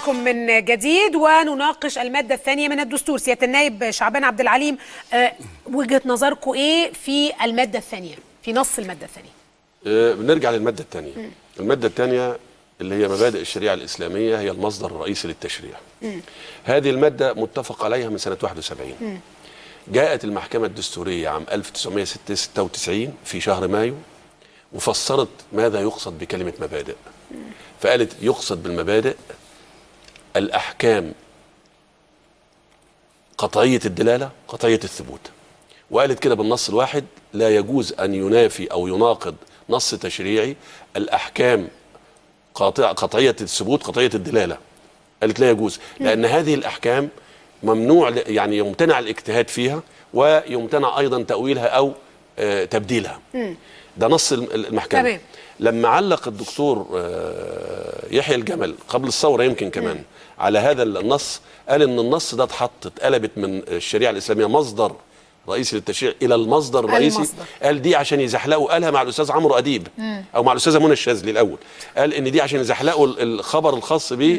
بكم من جديد ونناقش المادة الثانية من الدستور سيادة النائب شعبان عبد العليم آه، وجهة نظركم ايه في المادة الثانية في نص المادة الثانية آه، بنرجع للمادة الثانية المادة الثانية اللي هي مبادئ الشريعة الإسلامية هي المصدر الرئيسي للتشريع هذه المادة متفق عليها من سنة 71 جاءت المحكمة الدستورية عام 1996 في شهر مايو وفسرت ماذا يقصد بكلمة مبادئ فقالت يقصد بالمبادئ الأحكام قطعية الدلالة قطعية الثبوت وقالت كده بالنص الواحد لا يجوز أن ينافي أو يناقض نص تشريعي الأحكام قاطع قطعية الثبوت قطعية الدلالة قالت لا يجوز لأن هذه الأحكام ممنوع ل- يعني يمتنع الاجتهاد فيها ويمتنع أيضا تأويلها أو آه، تبديلها ده نص الم- المحكمة تمام. لما علق الدكتور آه، يحيى الجمل قبل الثورة يمكن كمان على هذا النص قال ان النص ده اتحط اتقلبت من الشريعة الإسلامية مصدر رئيسي للتشريع الى المصدر الرئيسي المصدر. قال دي عشان يزحلقوا قالها مع الاستاذ عمرو اديب او مع الاستاذه منى الشاذلي الاول قال ان دي عشان يزحلقوا ال- الخبر الخاص ب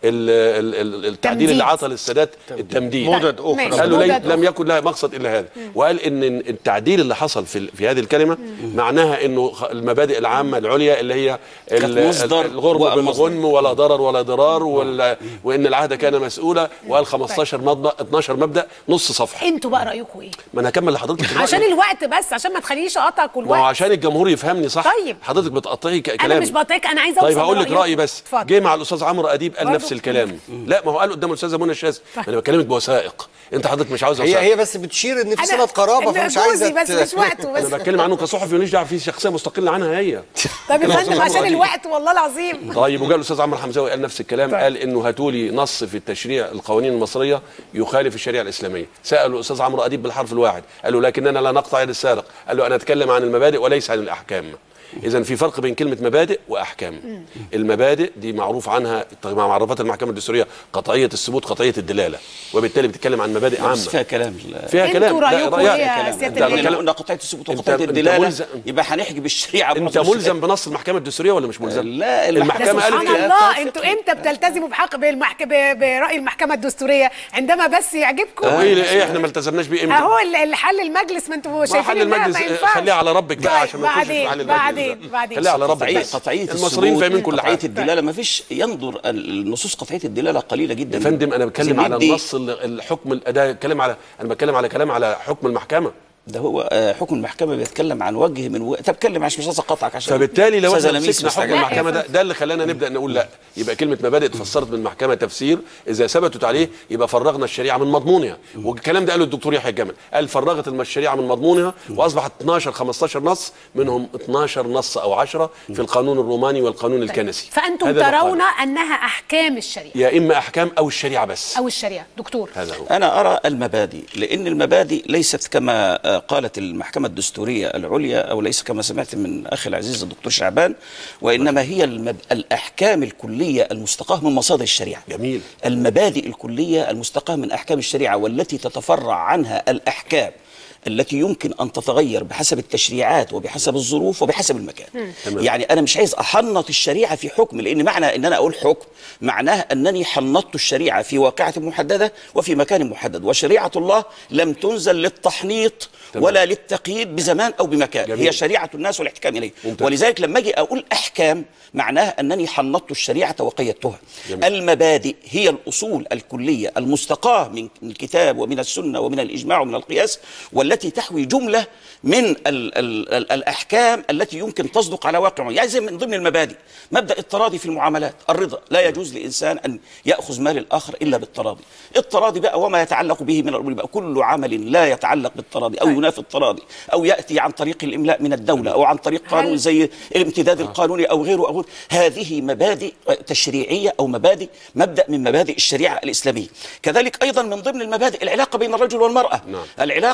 التعديل تمديد. اللي عطى للسادات التمديد مدد أخرى. ماشي. قالوا لي مدد لم أخرى. يكن لها مقصد الا هذا وقال ان التعديل اللي حصل في ال- في هذه الكلمه معناها انه خ- المبادئ العامه العليا اللي هي ال- كانت مصدر الغرب ومصدر. بالغنم ولا ضرر ولا ضرار ولا وان العهد كان مسؤولا وقال 15 مبدا 12 مبدا نص صفحه انتوا بقى رأيكم ايه ما انا هكمل لحضرتك الرأي. عشان الوقت بس عشان ما تخلينيش اقطعك ما هو والوقت عشان الجمهور يفهمني صح طيب. حضرتك بتقطعي ك- انا كلامي مش بطيق انا عايزه اوصل طيب هقول لك لرأيكم. رايي بس اتفضل جه مع الاستاذ عمرو اديب قال برضو. نفس الكلام لا ما هو قال قدام الاستاذه منى الشاذلي طيب. انا بكلمك بوثائق انت حضرتك مش عاوز هي وثائق هي بس بتشير ان في أنا- صله قرابه إن فمش جوزي عايزه بس ت- مش وقته بس انا بتكلم عنه كصحفي ماليش دعوه في شخصيه مستقله عنها هي طب يا كلام فندم أستاذ عشان عمرو أديب. الوقت والله العظيم طيب وجاء الاستاذ عمرو حمزاوي قال نفس الكلام طيب. قال انه هاتوا لي نص في التشريع القوانين المصريه يخالف الشريعه الاسلاميه سالوا الاستاذ عمرو اديب بالحرف الواحد قال له لكننا لا نقطع يد السارق قال له انا اتكلم عن المبادئ وليس عن الاحكام اذا في فرق بين كلمه مبادئ واحكام المبادئ دي معروف عنها مع معرفات المحكمه الدستوريه قطعيه الثبوت قطعيه الدلاله وبالتالي بتتكلم عن مبادئ بس عامه فيها كلام فيها انتوا كلام لا، رأيكم رأيك. ايه يا كلام. سيادة ده لو النائب؟ قلنا قطعيه الثبوت أنت- وقطعيه أنت الدلاله ملزم- يبقى هنحجب الشريعه انت بنص الشريعة. ملزم بنص المحكمه الدستوريه ولا مش ملزم لا المحكمه ده قالت سبحان كده. الله انتوا امتى بتلتزموا بحق بالمحك... ب... برأي المحكمة الدستورية عندما بس يعجبكم وايه ايه احنا ما التزمناش بيه امتى اهو ال- الحل المجلس ما انتوا ما شايفين حل انها المجلس ما آه، ينفعش خليه على ربك بقى طيب، عشان ما نخش في بعدين حل المجلس بعدين ده. بعدين خليه على ربك قطعيه بس. قطعيه المصريين الثبوت، فاهمين كل قطعيه حاجه الدلاله ما فيش ينظر النصوص قطعيه الدلاله قليله جدا يا فندم انا بتكلم على زي دي- النص ال- الحكم ده كلام على انا بتكلم على كلام على حكم المحكمه ده هو آه، حكم المحكمه بيتكلم عن وجه من و... طب اتكلم عشان مش عايز اقطعك عشان فبالتالي لو أستاذة احنا لميس مسكنا حكم مستعجلة. المحكمه ده ده اللي خلانا نبدا نقول لا يبقى كلمه مبادئ اتفسرت من المحكمه تفسير اذا ثبتت عليه يبقى فرغنا الشريعه من مضمونها والكلام ده قاله الدكتور يحيى الجمل قال فرغت الم- الشريعه من مضمونها واصبحت 12 15 نص منهم 12 نص او 10 في القانون الروماني والقانون الكنسي فانتم هذا ما قال. ترون انها احكام الشريعة يا اما احكام او الشريعه بس او الشريعة دكتور هذا هو أنا أرى المبادئ لأن المبادئ ليست كما آه، قالت المحكمة الدستورية العليا أو ليس كما سمعت من أخي العزيز الدكتور شعبان وإنما هي المب... الأحكام الكلية المستقاة من مصادر الشريعة جميل. المبادئ الكلية المستقاة من أحكام الشريعة والتي تتفرع عنها الأحكام التي يمكن ان تتغير بحسب التشريعات وبحسب الظروف وبحسب المكان تمام. يعني انا مش عايز احنط الشريعه في حكم لان معنى ان انا اقول حكم معناه انني حنطت الشريعه في واقعه محدده وفي مكان محدد وشريعه الله لم تنزل للتحنيط تمام. ولا للتقييد بزمان او بمكان جميل. هي شريعه الناس والاحتكام اليه ممتاز. ولذلك لما اجي اقول احكام معناه انني حنطت الشريعه وقيدتها جميل. المبادئ هي الاصول الكليه المستقاه من الكتاب ومن السنه ومن الاجماع ومن القياس والتي تحوي جمله من ال ال ال الاحكام التي يمكن تصدق على واقع يعني زي من ضمن المبادئ مبدا التراضي في المعاملات الرضا لا يجوز لانسان ان ياخذ مال الاخر الا بالتراضي التراضي بقى وما يتعلق به من الامور بقى كل عمل لا يتعلق بالتراضي او ينافي التراضي او ياتي عن طريق الاملاء من الدوله او عن طريق قانون هل- زي الامتداد القانوني او غيره او غيره هذه مبادئ تشريعيه او مبادئ مبدا من مبادئ الشريعه الاسلاميه كذلك ايضا من ضمن المبادئ العلاقه بين الرجل والمراه نعم. العلاقه تقوم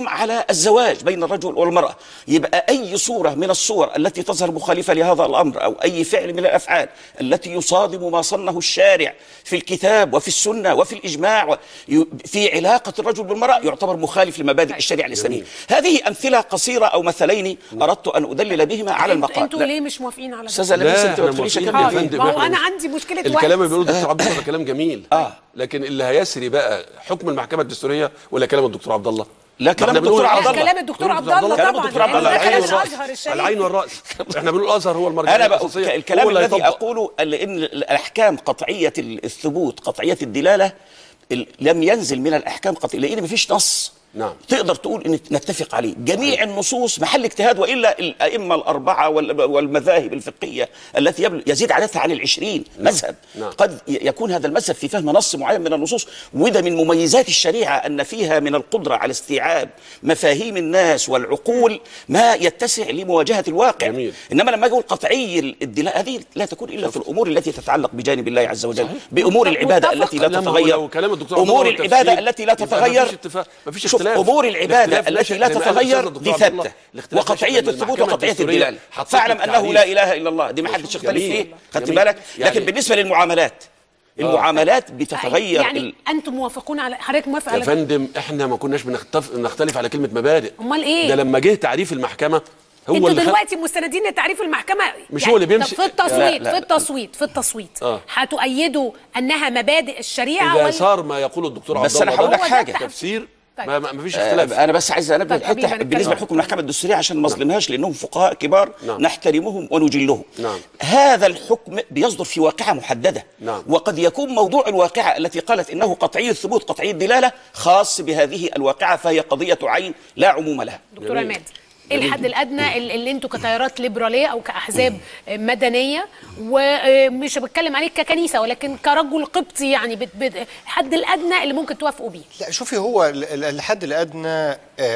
يحرم على الزواج بين الرجل والمراه يبقى اي صوره من الصور التي تظهر مخالفه لهذا الامر او اي فعل من الافعال التي يصادم ما صنه الشارع في الكتاب وفي السنه وفي الاجماع و- ي- في علاقه الرجل بالمراه يعتبر مخالف لمبادئ الشريعه الاسلاميه هذه امثله قصيره او مثلين اردت ان ادلل بهما على انتوا المقال انتوا لا. ليه مش موافقين على ده؟ استاذه لميس لا انت احنا ما تقوليش موافقين أكمل يا ليه؟ فندم ما هو إحنا أنا مش- عندي مشكلة الكلام وقت. اللي بيقوله الدكتور عبد الله ده كلام جميل آه. لكن اللي هيسري بقى حكم المحكمه الدستوريه ولا كلام الدكتور عبد الله لا، كلام ما إحنا الدكتور بنقول عبد لا الله. كلام الدكتور عبد الله كلام طبعا الدكتور عبد الله ده على العين كلام والراس الازهر على الشريف العين والراس احنا بنقول الازهر هو المرجعيه انا بقى الأساسية. الكلام هو اللي الذي هيطبق. اقوله لان الاحكام قطعيه الثبوت قطعيه الدلاله ال- لم ينزل من الاحكام قطعيه لان مفيش نص نعم. تقدر تقول ان نتفق عليه جميع النصوص محل اجتهاد والا الائمه الاربعه وال- والمذاهب الفقهيه التي يبل- يزيد عددها عن العشرين مذهب نعم. قد ي- يكون هذا المذهب في فهم نص معين من النصوص وده من مميزات الشريعه ان فيها من القدره على استيعاب مفاهيم الناس والعقول ما يتسع لمواجهه الواقع جميل. انما لما اجي اقول قطعي الدلاله هذه لا تكون الا في الامور التي تتعلق بجانب الله عز وجل بامور العباده متفق. التي لا لا، ما هو تتغير لو كلام الدكتور عبد امور الله العباده والتفسير، التي لا يبقى تتغير مفيش اتفاق- مفيش شوف اختلاف. امور العباده الاختلاف التي نشأ لا زي ما قال تتغير الأستاذ دي الدكتور عبد الله. ثابته الاختلاف نشأ وقطعيه من الثبوت المحكمة وقطعيه الدستورية الدلاله حطت فاعلم انه التعريف. لا اله الا الله دي ما حدش يختلف جميل. فيه خدت جميل. بالك يعني- لكن بالنسبه للمعاملات المعاملات بتتغير يعني ال- انتم موافقون على حضرتك موافق يا على ده؟ فندم احنا ما كناش بنختف... نختلف على كلمه مبادئ أمال إيه؟ ده لما جه تعريف المحكمه هو انتوا اللي خد- دلوقتي مستندين لتعريف المحكمه مش هو اللي طب بيمشي- في التصويت لا، لا، في لا. التصويت في التصويت آه. هتؤيدوا انها مبادئ الشريعه اذا ولا صار ما يقوله الدكتور عبد بس الله أنا هقول ده لك حاجة. تفسير طيب. ما, ما ما فيش آه، اختلاف انا بس عايز انبه طيب، حبيبي، الحته هنتكلم. بالنسبه لحكم المحكمه الدستوريه عشان ما اظلمهاش لانهم فقهاء كبار نعم. نحترمهم ونجلهم نعم. هذا الحكم بيصدر في واقعه محدده نعم. وقد يكون موضوع الواقعه التي قالت انه قطعي الثبوت قطعي الدلاله خاص بهذه الواقعه فهي قضيه عين لا عموم لها دكتور جميل. عماد ايه الحد الادنى ال- اللي انتوا كتيارات ليبراليه او كاحزاب مدنيه ومش بتكلم عليك ككنيسه ولكن كرجل قبطي يعني بت- بت- الحد الادنى اللي ممكن توافقوا بيه لا شوفي هو ال- ال- الحد الادنى آم،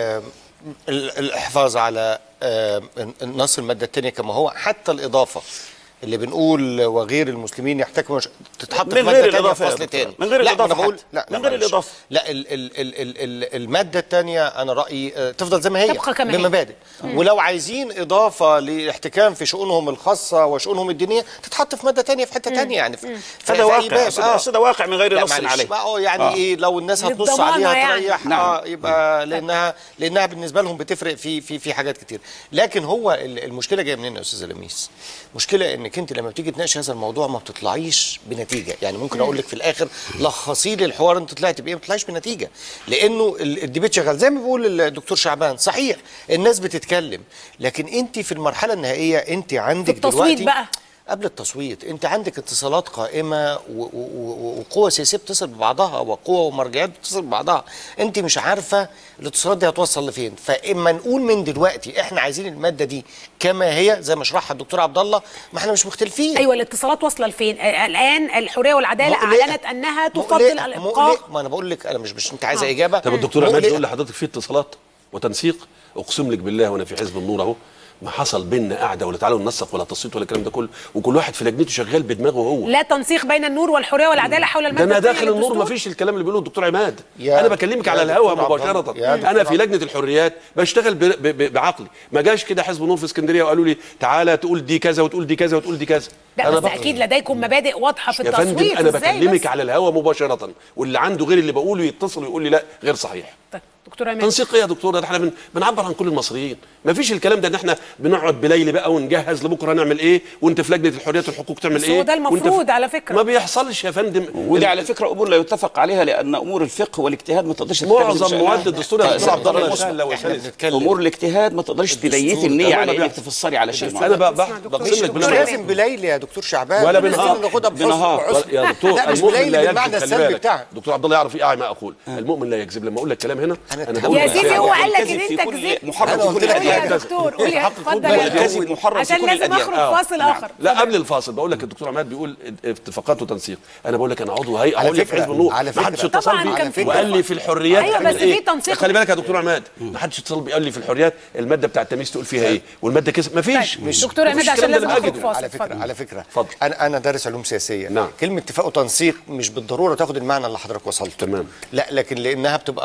ال- الحفاظ على آم، نص الماده الثانيه كما هو حتى الاضافه اللي بنقول وغير المسلمين يحتكموا ش- تتحط في من ماده غير ثانيه الإضافة في يا فصل دكتور. ثاني من غير لا الإضافة أنا بقول حتى. لا لا من غير معلش. الإضافة. لا ال ال ال ال ال الماده الثانيه انا رايي آه، تفضل زي ما هي تبقى كما هي. بمبادئ ولو عايزين اضافه لاحتكام في شؤونهم الخاصه وشؤونهم الدينيه تتحط في ماده ثانيه في حته ثانيه يعني في في- هذا في أي واقع باب. أصل- آه. أصل ده واقع من غير لا نص معلش عليه بقى اه يعني آه. ايه لو الناس هتنص للضمانة عليها يعني. تريح نعم. اه يبقى لانها لانها بالنسبه لهم بتفرق في في في حاجات كتير لكن هو ال- المشكله جايه منين يا استاذه لميس مشكله انك انت لما بتيجي تناقش هذا الموضوع ما بتطلعيش بنتيجه يعني ممكن اقول لك في الاخر لخصي لي الحوار انت طلعت بايه ما بتطلعيش بنتيجه لانه ال- الديبيت شغال زي ما بيقول الدكتور شعبان صحيح الناس بتتكلم لكن انت في المرحله النهائيه انت عندك في التصويت دلوقتي بقى. قبل التصويت انت عندك اتصالات قائمه و- و- و- وقوى سياسيه بتتصل ببعضها وقوى ومرجعيات بتتصل ببعضها انت مش عارفه الاتصالات دي هتوصل لفين فاما نقول من دلوقتي احنا عايزين الماده دي كما هي زي ما شرحها الدكتور عبد الله ما احنا مش مختلفين ايوه الاتصالات واصله لفين آه، الان الحريه والعداله مقلقة. اعلنت انها تفضل مقلق- الابقاء مقلق. ما انا بقول لك انا مش مش انت عايزه آه. اجابه طب الدكتور عماد مقلقة. بيقول لحضرتك في اتصالات وتنسيق اقسم لك بالله وانا في حزب النور اهو ما حصل بيننا قعده ولا تعالوا ننسق ولا تصويت ولا الكلام ده كله وكل واحد في لجنته شغال بدماغه هو لا تنسيق بين النور والحريه والعداله حول ده الماده انا الثانية داخل النور للدستور. ما فيش الكلام اللي بيقوله الدكتور عماد يا انا بكلمك يا على دكتور الهوا عبد الله. مباشره يا انا دكتور في لجنه الحريات بشتغل ب- ب- ب- بعقلي ما جاش كده حزب النور في اسكندريه وقالوا لي تعالى تقول دي كذا وتقول دي كذا وتقول دي كذا لا انا بس بقى- اكيد لديكم مبادئ واضحه في يا التصويت فندم انا إزاي بكلمك بس؟ على الهوا مباشره واللي عنده غير اللي بقوله يتصل ويقول لي لا غير صحيح طيب، دكتور عماد تنسيق ايه يا دكتور ده احنا بن... بنعبر عن كل المصريين ما فيش الكلام ده ان احنا بنقعد بليل بقى ونجهز لبكره نعمل ايه وانت في لجنه الحريات والحقوق تعمل بس ايه هو ده وأنت المفروض في... على فكرة. ما بيحصلش يا فندم ودي على فكره امور لا يتفق عليها لان امور الفقه والاجتهاد ما تقدرش تتكلم معظم بشأنها. مواد الدستور يا دكتور عبد الله طيب، سهله احنا وسلسه بنتكلم امور الاجتهاد ما تقدرش تبيتي الدستور النيه ده على ما انك بيحصل. تفسري على شيء انا معين بقى اسمع بقى دكتور بقسم لك دكتور مش بالنهار عماد. لازم بليل يا دكتور شعبان ولا مش بنهار. لازم ناخدها بحسن بنهار. بحسن. يا دكتور لا مش المؤمن بليل لا بالمعنى يكذب خلي السلبي بالك بتاعها دكتور عبد الله يعرف ايه ما اقول المؤمن لا يكذب لما اقول لك كلام هنا أنا انا اتهمت هقول يا لك سيدي ساعة. هو قال لك الكذب ان في انت كل- كذبت محرم أنا في قلت كل لك قول يا الاديان دكتور قول يا اتفضل يا والكذب دكتور. محرم في عشان كل لازم الأديان. اخرج آه. فاصل اخر لا قبل الفاصل بقول لك الدكتور عماد بيقول اتفاقات وتنسيق انا بقول لك انا عضو هيئه على اقول لك في فكرة- حزب النور على ما حدش فكرة- اتصل طبعاً كان بي في وقال لي في الحريات أيوة، تعمل بس إيه؟ في تنسيق. خلي بالك يا دكتور عماد ما حدش اتصل بي قال لي في الحريات الماده بتاع التمييز تقول فيها ايه والماده كذا ما فيش طيب، دكتور عماد مفيش عشان الكلام ده لازم أنا اخرج أجده. فاصل على فكره اتفضل. على فكره اتفضل. انا انا دارس علوم سياسيه نعم. كلمه اتفاق وتنسيق مش بالضروره تاخد المعنى اللي حضرتك وصلت تمام. لا لكن لانها بتبقى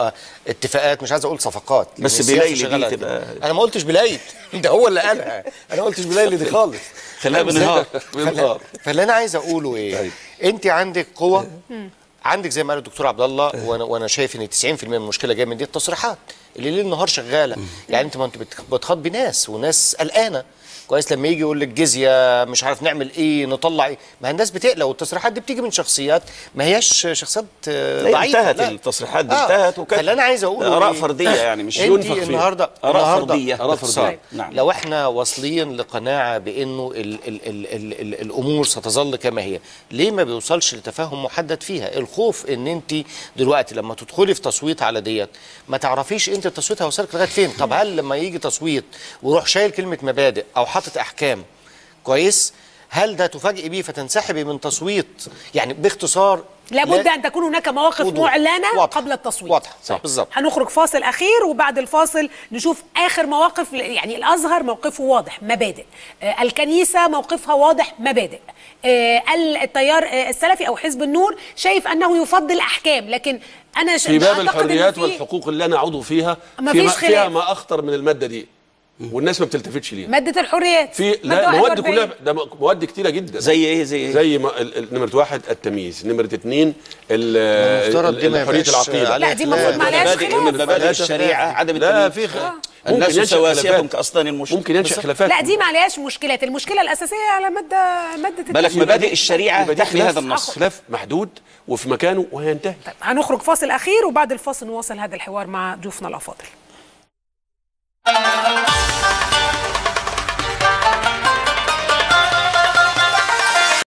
اتفاقات مش عايز اقول صفقات لأن بس السياسة بليلي دي شغالة تبقى- كده. انا ما قلتش بلايد ده هو اللي قالها انا ما قلتش بلايد دي خالص خلاها بنهار بنهار. فاللي انا عايز اقوله ايه طيب. انت عندك قوه عندك زي ما قال الدكتور عبد الله وانا وانا شايف ان 90% من المشكله جايه من دي التصريحات اللي ليل نهار شغاله يعني انت ما انت بت- بتخاطبي ناس وناس قلقانه كويس لما يجي يقول لك جزيه مش عارف نعمل ايه نطلع ايه ما الناس بتقلق والتصريحات دي بتيجي من شخصيات ما هياش شخصيات آه، لا، ضعيفه انتهت التصريحات دي آه. انتهت وكانت فاللي انا عايز اقوله آراء إيه؟ فردية يعني مش انت ينفخ فيها. النهارده آراء النهاردة فردية. آراء فردية. باختصار، نعم. لو احنا واصلين لقناعه بانه ال ال ال ال ال الامور ستظل كما هي ليه ما بيوصلش لتفاهم محدد فيها الخوف ان انت دلوقتي لما تدخلي في تصويت على ديت ما تعرفيش انت التصويت هيوصلك لغايه فين طب هل لما يجي تصويت ويروح شايل كلمه مبادئ او حاطط احكام كويس هل ده تفاجئي بيه فتنسحبي من تصويت يعني باختصار لابد لا- ان تكون هناك مواقف وضوح. معلنه واضح. قبل التصويت واضح صح بالظبط هنخرج فاصل اخير وبعد الفاصل نشوف اخر مواقف يعني الازهر موقفه واضح مبادئ آه، الكنيسه موقفها واضح مبادئ آه، التيار آه، السلفي او حزب النور شايف انه يفضل احكام لكن انا ش- في باب أعتقد إن الحريات في والحقوق اللي انا عضو فيها ما في فيش ما فيها خلاف. ما اخطر من الماده دي والناس ما بتلتفتش ليها ماده الحريات في مادة لا مواد 41. كلها ده مواد كتيره جدا زي ايه زي ايه زي ما ال- ال- نمرة واحد التمييز نمرة اتنين ال- المفترض دي ما ال- حرية يبقاش العقيدة عليها لا، دي خلاف. المفروض ما عليهاش مبادئ خلاف. من مبادئ لا، الشريعه عدم لا التمييز في خ... الناس ممكن ينشأ سواسية خلافات. كأسنان المشط ممكن ينشأ بالظبط. خلافات لا دي ما عليهاش مشكلات المشكله الاساسيه على ماده ماده بالك التشريع. مبادئ الشريعه يبقى دي تحمي خلاف- هذا النص خلاف محدود وفي مكانه وهينتهي طيب هنخرج فاصل اخير وبعد الفاصل نواصل هذا الحوار مع ضيوفنا الافاضل